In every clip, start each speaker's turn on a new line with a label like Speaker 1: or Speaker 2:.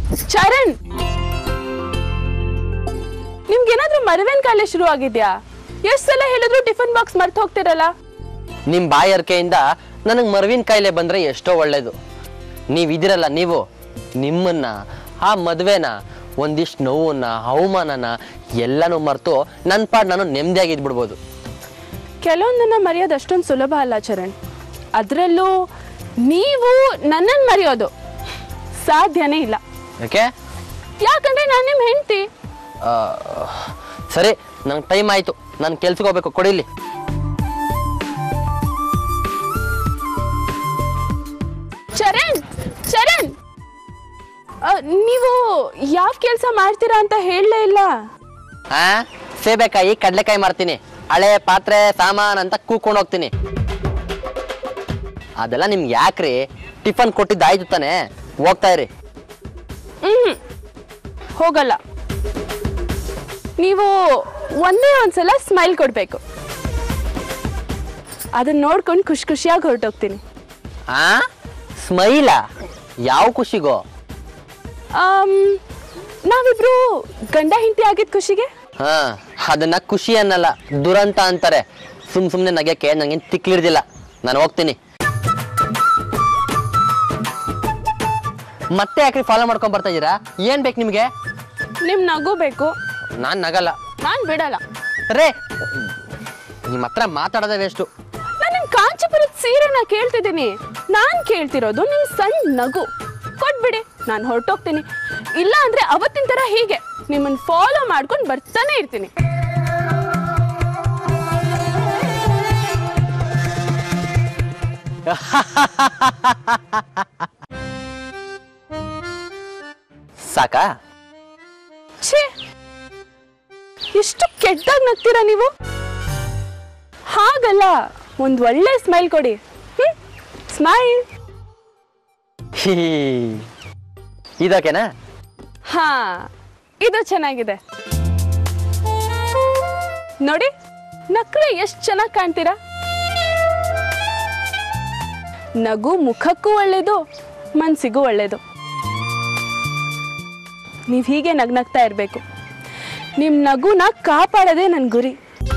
Speaker 1: ಚರಣ್ ನಿಮ್ಗೇನಾದ್ರೂ ಮರವೇನ್ ಕಾಯಿಲೆ ಶುರು ಆಗಿದ್ಯಾ ಎಷ್ಟ್ ಸಲ ಹೇಳಿದ್ರು ಟಿಫನ್ ಬಾಕ್ಸ್ ಮರ್ತ್ ಹೋಗ್ತಿರಲ್ಲ
Speaker 2: ನಿಮ್ಮ ಬಾಯರ್ಕೆಯಿಂದ ನನಗೆ ಮರವಿನ ಕಾಯಿಲೆ ಬಂದರೆ ಎಷ್ಟೋ ಒಳ್ಳೇದು ನೀವಿದಿರಲ್ಲ ನೀವು ನಿಮ್ಮನ್ನ ಆ ಮದುವೆನ ಒಂದಿಷ್ಟು ನೋವನ್ನ ಅವಮಾನನ ಎಲ್ಲನೂ ಮರೆತು ನನ್ನ ಪಾಡ್ ನಾನು ನೆಮ್ಮದಿಯಾಗಿ ಇದ್ಬಿಡ್ಬೋದು
Speaker 1: ಕೆಲವೊಂದನ್ನ ಮರೆಯೋದು ಅಷ್ಟೊಂದು ಸುಲಭ ಅಲ್ಲ ಚರಣ್ ಅದ್ರಲ್ಲೂ ನೀವು ನನ್ನನ್ನು ಮರೆಯೋದು ಸಾಧ್ಯನೇ ಇಲ್ಲ
Speaker 2: ಯಾಕೆ
Speaker 1: ಯಾಕಂದ್ರೆ ನಾನು ನಿಮ್ಮ ಹೆಂಡತಿ
Speaker 2: ಆ, ಸರಿ ನಂಗೆ ಟೈಮ್ ಆಯಿತು ನಾನು ಕೆಲ್ಸಕ್ಕೆ ಹೋಗ್ಬೇಕು ಕೊಡಿಲಿ
Speaker 1: ಚರಣ್ ಚರಣ್ ಆ, ನೀವು ಯಾವ ಕೆಲಸ ಮಾಡ್ತೀರಾ ಅಂತ ಹೇಳಲೇ ಇಲ್ಲ
Speaker 2: ಆ ಸೇಬೆಕಾಯಿ ಕಡಲೆಕಾಯಿ ಮಾರ್ತೀನಿ ಹಳೆ ಪಾತ್ರೆ ಸಾಮಾನ್ ಅಂತ ಕೂಕೊಂಡು ಹೋಗ್ತೀನಿ ಅದೆಲ್ಲ ನಿಮ್ಗೆ ಯಾಕ್ರಿ ಟಿಫನ್ ಕೊಟ್ಟಿದ್ದಾಯ್ತು ತಾನೆ ಹೋಗ್ತಾ ಇರಿ
Speaker 1: ಹ್ಮ್ ಹೋಗಲ್ಲ ನೀವು ಒಂದೇ ಒಂದ್ಸಲ ಸ್ಮೈಲ್ ಕೊಡ್ಬೇಕು ಅದನ್ನ ನೋಡ್ಕೊಂಡು ಖುಷಿ ಖುಷಿಯಾಗಿ ಹೊರಟೋಗ್ತೀನಿ
Speaker 2: ಆ ಸ್ಮೈಲಾ ಯಾವ ಖುಷಿಗೋ
Speaker 1: ಆಮ್, ನಾವಿಬ್ರು ಗಂಡ ಹೆಂಡತಿ ಆಗಿದ್ ಖುಷಿಗೆ
Speaker 2: ಹಾ ಅದನ್ನ ಖುಷಿ ಅನ್ನಲ್ಲ ದುರಂತ ಅಂತಾರೆ ಸುಮ್ ಸುಮ್ನೆ ನಗ್ಯಕ್ಕೆ ನಂಗೇನು ತಿಕ್ಲಿಡ್ದಿಲ್ಲ ನಾನು ಹೋಗ್ತೀನಿ ಮತ್ತೆ ಯಾಕ್ರಿ ಫಾಲೋ ಮಾಡ್ಕೊಂಡ್ ಬರ್ತಾ ಇದೀರಾ ಏನ್ ಬೇಕು ನಿಮ್ಗೆ
Speaker 1: ನಿಮ್ ನಗು ಬೇಕು
Speaker 2: ನಾನ್ ನಗಲ್ಲ
Speaker 1: ನಾನ್ ಬಿಡಲ್ಲ
Speaker 2: ರೇ ನಿಮ್ಮ ಹತ್ರ ಮಾತಾಡೋದೇ ವೇಸ್ಟು
Speaker 1: ನಾನು ನಿಮ್ ಕಾಂಚಿಪುರದ ಸೀರೆನ ಕೇಳ್ತಿದ್ದೀನಿ ನಾನ್ ಕೇಳ್ತಿರೋದು ನಿಮ್ ಸಣ್ಣ ನಗು ಕೊಟ್ಬಿಡಿ ನಾನು ಹೊರಟೋಗ್ತೀನಿ ಇಲ್ಲ ಅಂದ್ರೆ ಅವತ್ತಿನ ತರ ಹೀಗೆ ನಿಮ್ಮನ್ನ ಫಾಲೋ ಮಾಡ್ಕೊಂಡು ಬರ್ತಾನೆ ಇರ್ತೀನಿ
Speaker 2: ಸಾಕಾ
Speaker 1: ಛೇ ಎಷ್ಟು ಕೆಟ್ಟದಾಗ ನಗ್ತೀರಾ ನೀವು ಹಾಗಲ್ಲ ಒಂದ್ ಒಳ್ಳೆ ಸ್ಮೈಲ್ ಕೊಡಿ ಹ್ಮ್ ಸ್ಮೈಲ್
Speaker 2: ಹೀ ಇದೋಕೆನಾ
Speaker 1: ಹಾ ಇದು ಚೆನ್ನಾಗಿದೆ ನೋಡಿ ನಕ್ರೆ ಎಷ್ಟು ಚೆನ್ನಾಗಿ ಕಾಣ್ತೀರಾ ನಗು ಮುಖಕ್ಕೂ ಒಳ್ಳೇದು ಮನ್ಸಿಗೂ ಒಳ್ಳೇದು ನೀವು ಹೀಗೆ ನಗ್ನಗ್ತಾ ಇರಬೇಕು ನಿಮ್ಮ ನಗುನ ಕಾಪಾಡೋದೇ ನನ್ನ ಗುರಿ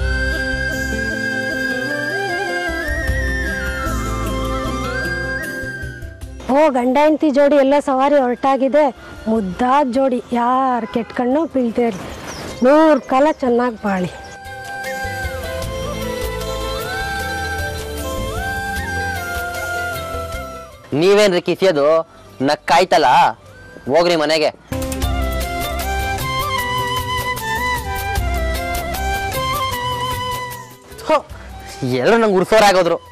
Speaker 3: ಓ ಗಂಡ ಹೆಂಡತಿ ಜೋಡಿ ಎಲ್ಲ ಸವಾರಿ ಹೊರಟಾಗಿದೆ ಮುದ್ದಾದ ಜೋಡಿ ಯಾರು ಕೆಟ್ಕಣ್ಣು ಬೀಳ್ದೇ ಇರಲಿ ನೂರು ಕಾಲ ಚೆನ್ನಾಗಿ ಬಾಳಿ
Speaker 2: ನೀವೇನ್ರಿ ಕಿಸಿಯೋದು ನಕ್ಕಾಯ್ತಲ್ಲ ಹೋಗ್ರಿ ಮನೆಗೆ ಎಲ್ಲರೂ ನಂಗೆ ಉರ್ಸೋರಾಗೋದ್ರು